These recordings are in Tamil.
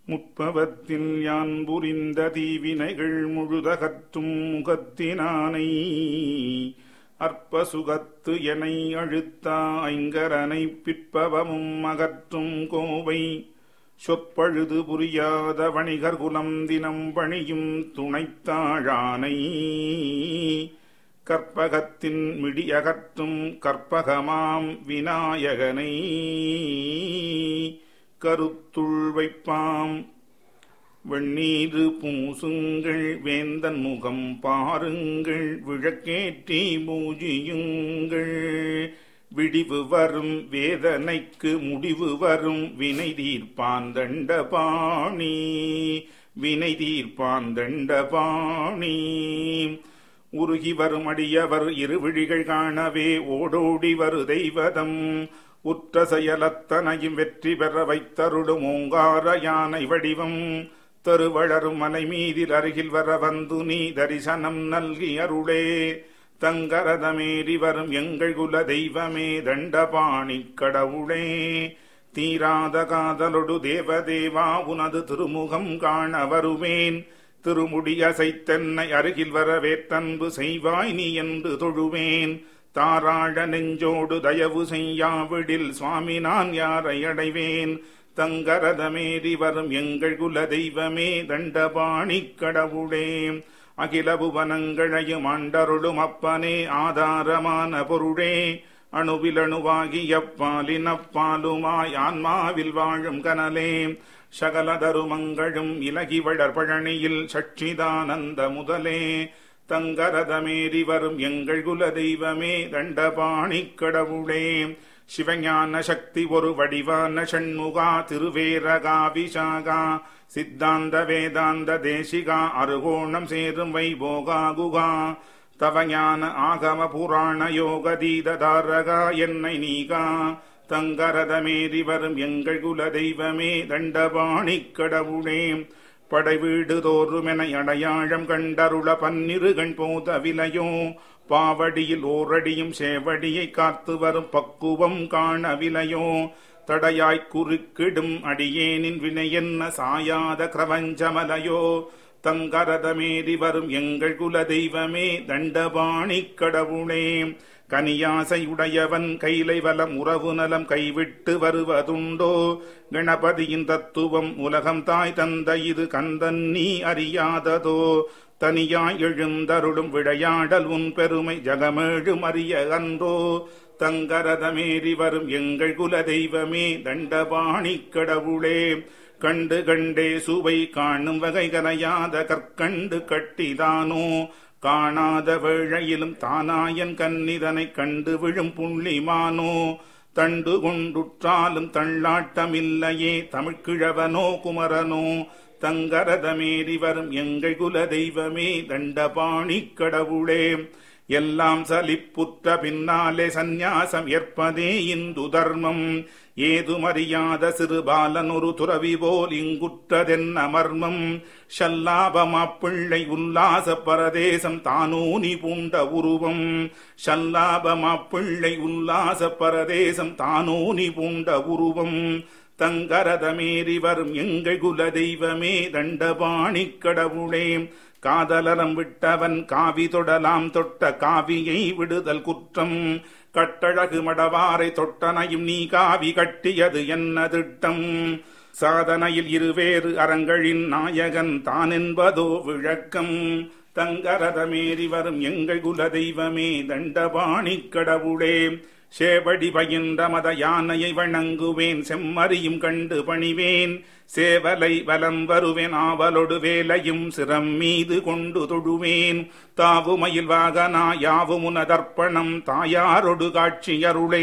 முற்பவத்தில் யான் புரிந்த தீவினைகள் முழுதகற்றும் முகத்தினானை அற்ப சுகத்து எனை அழுத்தா ஐங்கரனை பிற்பவமும் அகற்றும் கோவை சொற்பழுது புரியாத வணிகர் குலம் தினம் பணியும் துணைத்தாழானை கற்பகத்தின் மிடியகற்றும் கற்பகமாம் விநாயகனை கருத்துள் வைப்பாம் வெண்ணீரு பூசுங்கள் வேந்தன் முகம் பாருங்கள் விளக்கேற்றி பூஜியுங்கள் விடிவு வரும் வேதனைக்கு முடிவு வரும் வினை தீர்ப்பான் தண்டபாணி வினை தீர்ப்பான் தண்டபாணி உருகி வரும் அடியவர் இருவிழிகள் காணவே ஓடோடி வரு தெய்வதம் உற்ற செயலத்தனையும் வெற்றி பெற வைத்தருளும் ஓங்கார யானை வடிவம் தருவளரும் மலை மீதில் அருகில் வர வந்து நீ தரிசனம் நல்கி அருளே தங்கரதமேறி வரும் எங்கள் குல தெய்வமே தண்டபாணி கடவுளே தீராத காதலொடு தேவதேவா உனது திருமுகம் காண வருவேன் திருமுடி அசைத்தென்னை அருகில் வரவேற்றன்பு செய்வாய் நீ என்று தொழுவேன் தாராழ நெஞ்சோடு தயவு செய்யாவிடில் சுவாமி நான் யாரை அடைவேன் தங்கரதமேறி வரும் எங்கள் குல தெய்வமே தண்டபாணி கடவுளே அகில புவனங்களையும் ஆண்டருளும் அப்பனே ஆதாரமான பொருளே அணுவில் அணுவாகி அப்பாலின் அப்பாலுமாய் ஆன்மாவில் வாழும் கனலே சகல தருமங்களும் இலகி வளர் பழனியில் சச்சிதானந்த முதலே தங்கரதமேறி வரும் எங்கள் குல தெய்வமே தண்டபாணி கடவுளே சிவஞான சக்தி ஒரு வடிவான ஷண்முகா திருவேரகா விசாகா சித்தாந்த வேதாந்த தேசிகா அருகோணம் சேரும் வைபோகா குகா தவஞான ஆகம புராண யோக தீததாரகா என்னை நீகா தங்கரதமேறி வரும் எங்கள் குல தெய்வமே தண்டபாணி கடவுளே படைவீடு தோறுமென அடையாளம் கண்டருள பன்னிரு கண் போத விலையோ பாவடியில் ஓரடியும் சேவடியை காத்து வரும் பக்குவம் காணவிலையோ தடையாய்க் குறுக்கிடும் அடியேனின் வினை என்ன சாயாத கிரவஞ்சமலையோ தங்கரதமேறி வரும் எங்கள் குல தெய்வமே தண்டபாணி கடவுளே கனியாசையுடையவன் கைலை வலம் உறவு நலம் கைவிட்டு வருவதுண்டோ கணபதியின் தத்துவம் உலகம் தாய் தந்த இது கந்தன் நீ அறியாததோ தனியாய் எழுந்தருளும் விளையாடல் உன் பெருமை ஜகமேழும் அறிய அன்றோ தங்கரதமேறி வரும் எங்கள் குல தெய்வமே தண்டபாணி கடவுளே கண்டு கண்டே சுவை காணும் வகை கரையாத கற்கண்டு கட்டிதானோ காணாத வேளையிலும் தானாயன் கன்னிதனை கண்டு விழும் புள்ளிமானோ தண்டு கொண்டுற்றாலும் தள்ளாட்டமில்லையே தமிழ்கிழவனோ குமரனோ தங்கரதமேறி வரும் எங்கள் குல தெய்வமே தண்டபாணி கடவுளே எல்லாம் சலிப்புற்ற பின்னாலே சந்நியாசம் ஏற்பதே இந்து தர்மம் ஏதுமறியாத சிறுபாலன் ஒரு துறவி போல் இங்குற்றதென்ன மர்மம் ஷல்லாபமா பிள்ளை உல்லாச பரதேசம் தானூனி பூண்ட உருவம் ஷல்லாபமா பிள்ளை உல்லாச பரதேசம் தானூனி பூண்ட உருவம் தங்கரதமேறி வரும் எங்கள் குல தெய்வமே தண்டபாணி கடவுளே காதலரம் விட்டவன் காவி தொடலாம் தொட்ட காவியை விடுதல் குற்றம் கட்டழகு மடவாரை தொட்டனையும் நீ காவி கட்டியது என்ன திட்டம் சாதனையில் இருவேறு அறங்களின் நாயகன் தான் என்பதோ விளக்கம் தங்கரதமேறி வரும் எங்கள் குல தெய்வமே தண்டபாணி கடவுளே சேவடி பயின்ற மத யானையை வணங்குவேன் செம்மறியும் கண்டு பணிவேன் சேவலை வலம் வருவேன் ஆவலொடு வேலையும் சிரம் மீது கொண்டு தொழுவேன் தாவுமயில் வாகனா யாவுமுனதர்ப்பணம் தாயாரொடு காட்சியருளே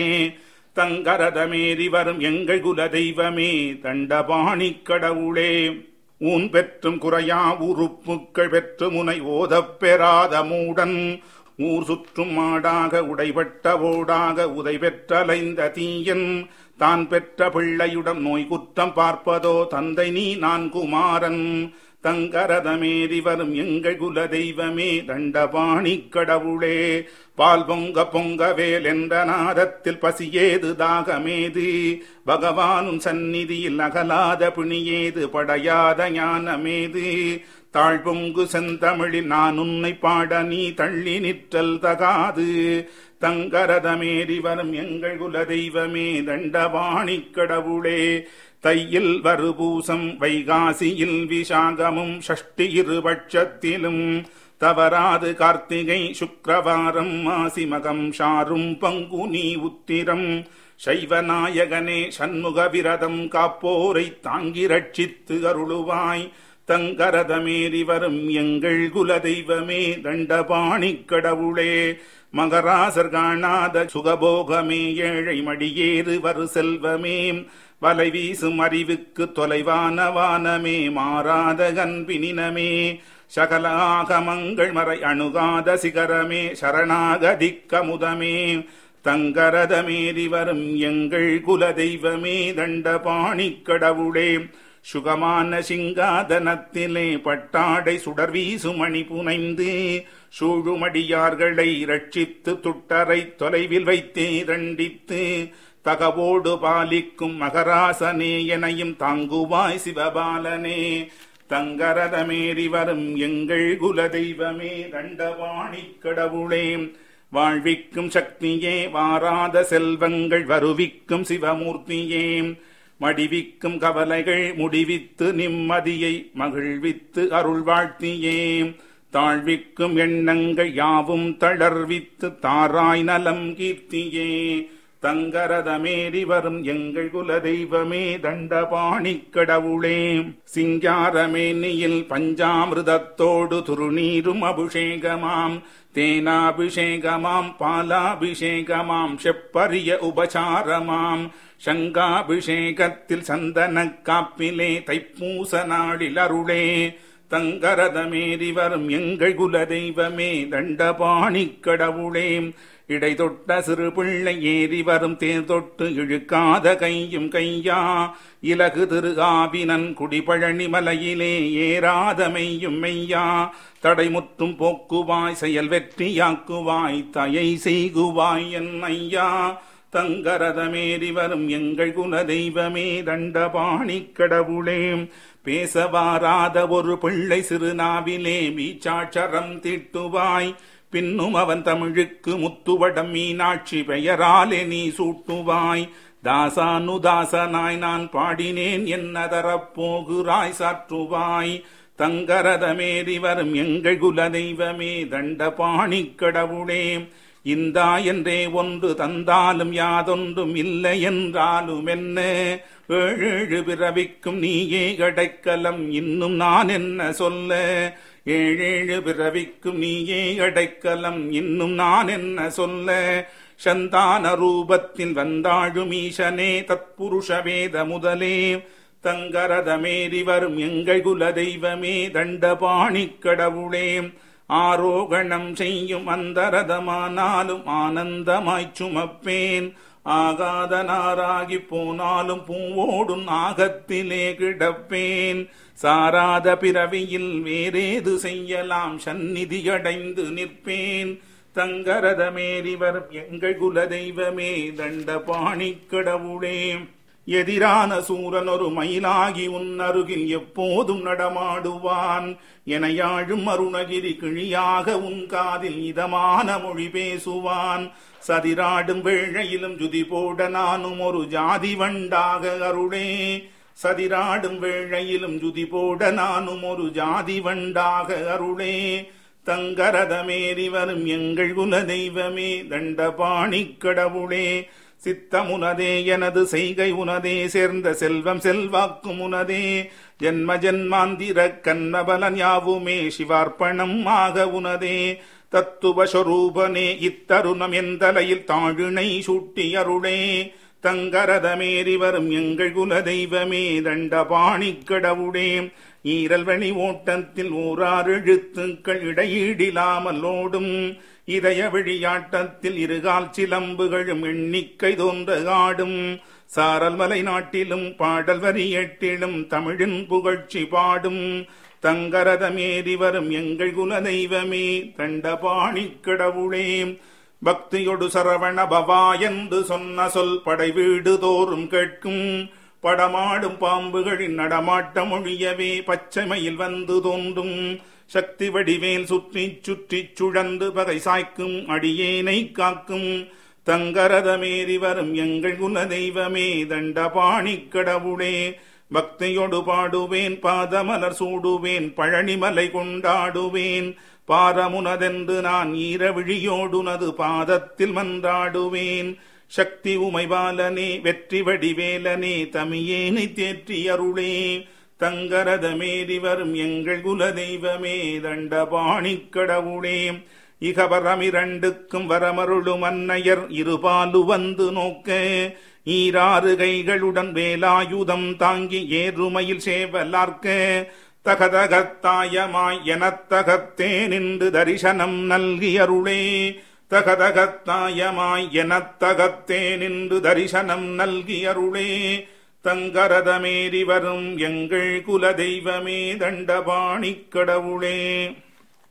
தங்கரதமேறி வரும் எங்கள் குல தெய்வமே தண்டபாணி கடவுளே ஊன் பெற்றும் குறையா உறுப்புக்கள் பெற்று முனை ஓதப் பெறாத மூடன் ஊர் சுற்றும் மாடாக உடைபட்ட ஓடாக உதை பெற்றலைந்த தீயன் தான் பெற்ற பிள்ளையுடன் நோய் குற்றம் பார்ப்பதோ தந்தை நீ நான் குமாரன் தங்கரதமேறி வரும் எங்கள் குல தெய்வமே தண்டபாணி கடவுளே பால் பொங்க பொங்கவேல் என்ற நாதத்தில் பசியேது தாகமேது பகவானும் சந்நிதியில் அகலாத பிணியேது படையாத ஞானமேது தாழ்பொங்கு செந்தமிழில் நான் உன்னை பாட நீ தள்ளி நிற்றல் தகாது தங்கரதமேறி வரும் எங்கள் குல தெய்வமே தண்டபாணி கடவுளே தையில் வருபூசம் வைகாசியில் விசாகமும் ஷஷ்டி இருபட்சத்திலும் தவறாது கார்த்திகை சுக்கிரவாரம் மாசிமகம் ஷாரும் பங்குனி உத்திரம் சைவநாயகனே சண்முக விரதம் காப்போரை தாங்கி ரட்சித்து அருளுவாய் தங்கரதமேறி வரும் எங்கள் குல தெய்வமே தண்டபாணி கடவுளே மகராசர் காணாத சுகபோகமே ஏழை மடியேறு வரு செல்வமே வலை வீசும் அறிவுக்கு தொலைவான வானமே மாறாத கன்பினினமே சகல ஆகமங்கள் மறை அணுகாத சிகரமே சரணாகதிக்கமுதமே தங்கரதமேறி வரும் எங்கள் குல தெய்வமே தண்டபாணி கடவுளே சுகமான சிங்காதனத்திலே பட்டாடை சுடர் வீசும் மணி புனைந்து சூழுமடியார்களை ரட்சித்து துட்டரை தொலைவில் வைத்தே தண்டித்து தகவோடு பாலிக்கும் மகராசனே எனையும் தாங்குவாய் சிவபாலனே தங்கரதமேறி வரும் எங்கள் குல தெய்வமே தண்டவாணி கடவுளே வாழ்விக்கும் சக்தியே வாராத செல்வங்கள் வருவிக்கும் சிவமூர்த்தியே மடிவிக்கும் கவலைகள் முடிவித்து நிம்மதியை மகிழ்வித்து அருள் வாழ்த்தியே தாழ்விக்கும் எண்ணங்கள் யாவும் தளர்வித்து தாராய் நலம் கீர்த்தியே தங்கரதமேறி வரும் எங்கள் குல தெய்வமே தண்டபாணி கடவுளே சிங்காரமேனியில் பஞ்சாமிருதத்தோடு துருநீரும் அபிஷேகமாம் தேனாபிஷேகமாம் பாலாபிஷேகமாம் செப்பரிய உபசாரமாம் சங்காபிஷேகத்தில் சந்தன காப்பிலே தைப்பூச நாளில் அருளே தங்கரதமேறி வரும் எங்கள் குல தெய்வமே தண்டபாணி கடவுளே இடை தொட்ட சிறு பிள்ளை ஏறி வரும் தேர் தொட்டு இழுக்காத கையும் கையா இலகு திரு ஆவினன் குடிபழனி மலையிலே ஏறாத மெய்யும் மெய்யா தடைமுற்றும் போக்குவாய் செயல் வெற்றியாக்குவாய் தயை செய்குவாய் என் ஐயா தங்கரதமேறி வரும் எங்கள் குல தெய்வமே தண்டபாணி கடவுளே பேச வாராத ஒரு பிள்ளை சிறுநாவிலே மீச்சாட்சரம் திட்டுவாய் பின்னும் அவன் தமிழுக்கு முத்துவடம் மீனாட்சி பெயராலே நீ சூட்டுவாய் தாசானுதாசனாய் நான் பாடினேன் என்ன தரப்போகிறாய் சாற்றுவாய் தங்கரதமேறி வரும் எங்கள் குல தெய்வமே தண்டபாணி கடவுளே இந்தா என்றே ஒன்று தந்தாலும் யாதொன்றும் இல்லை என்றாலும் என்ன ஏழேழு பிறவிக்கும் நீயே அடைக்கலம் இன்னும் நான் என்ன சொல்ல ஏழேழு பிறவிக்கும் நீயே அடைக்கலம் இன்னும் நான் என்ன சொல்ல சந்தான ரூபத்தில் வந்தாழும் ஈசனே தத்புருஷ வேத முதலே தங்கரதமேறி வரும் எங்கள் குல தெய்வமே தண்டபாணி கடவுளே ஆரோகணம் செய்யும் அந்தரதமானாலும் ஆனந்தமாய் சுமப்பேன் ஆகாத நாராகி போனாலும் பூவோடும் நாகத்திலே கிடப்பேன் சாராத பிறவியில் வேறேது செய்யலாம் சந்நிதி அடைந்து நிற்பேன் தங்கரதமேறி வரும் எங்கள் குல தெய்வமே தண்டபாணி கடவுளே எதிரான சூரன் ஒரு மயிலாகி உன் அருகில் எப்போதும் நடமாடுவான் எனையாழும் அருணகிரி கிழியாக உன் காதில் இதமான மொழி பேசுவான் சதிராடும் வேளையிலும் ஜுதி போட நானும் ஒரு ஜாதி வண்டாக அருளே சதிராடும் வேளையிலும் ஜுதி போட நானும் ஒரு ஜாதி வண்டாக அருளே தங்கரதமேறி வரும் எங்கள் குல தெய்வமே தண்டபாணி கடவுளே சித்தமுனதே எனது செய்கை உனதே சேர்ந்த செல்வம் செல்வாக்கும் உனதே ஜென்ம ஜென்மாந்திர கன்மபலன் யாவுமே சிவார்ப்பணம் ஆக உனதே தத்துவஸ்வரூபனே இத்தருணம் எந்தலையில் தாழினை சூட்டி அருளே தங்கரதமேறி வரும் எங்கள் குல தெய்வமே தண்டபாணி கடவுளே ஈரல் வழி ஓட்டத்தில் ஓராறு எழுத்துக்கள் இடையீடிலாமல் ஓடும் இதய வழியாட்டத்தில் இருகால் சிலம்புகளும் எண்ணிக்கை தோன்ற ஆடும் சாரல் மலை நாட்டிலும் பாடல் வரி எட்டிலும் தமிழின் புகழ்ச்சி பாடும் தங்கரதமேறி வரும் எங்கள் குல தெய்வமே தண்டபாணி கடவுளே பக்தியொடு சரவண பவா என்று சொன்ன சொல் படை வீடு தோறும் கேட்கும் படமாடும் பாம்புகளின் நடமாட்டம் ஒழியவே பச்சைமையில் வந்து தோன்றும் சக்தி வடிவேல் சுற்றி சுற்றி சுழந்து பகை சாய்க்கும் அடியேனை காக்கும் தங்கரதமேறி வரும் எங்கள் குல தெய்வமே தண்டபாணி கடவுளே பக்தியொடு பாடுவேன் பாதமலர் சூடுவேன் பழனிமலை கொண்டாடுவேன் பாரமுனதென்று நான் ஈரவிழியோடுனது பாதத்தில் மன்றாடுவேன் சக்தி உமைபாலனே வெற்றி வடிவேலனே தமியேனை தேற்றி அருளே தங்கரதமேறி வரும் எங்கள் குல தெய்வமே தண்டபாணி கடவுளே இகவரமிரண்டுக்கும் வரமருளும் அன்னையர் இருபாலு வந்து நோக்க ஈராறு கைகளுடன் வேலாயுதம் தாங்கி ஏறுமையில் சேவலார்க்க தகதகத்தாயமாய் எனத்தகத்தே நின்று தரிசனம் நல்கி அருளே தகதகத்தாயமாய் எனத்தகத்தே நின்று தரிசனம் நல்கி அருளே தங்கரதமேறி வரும் எங்கள் குல தெய்வமே தண்டபாணி கடவுளே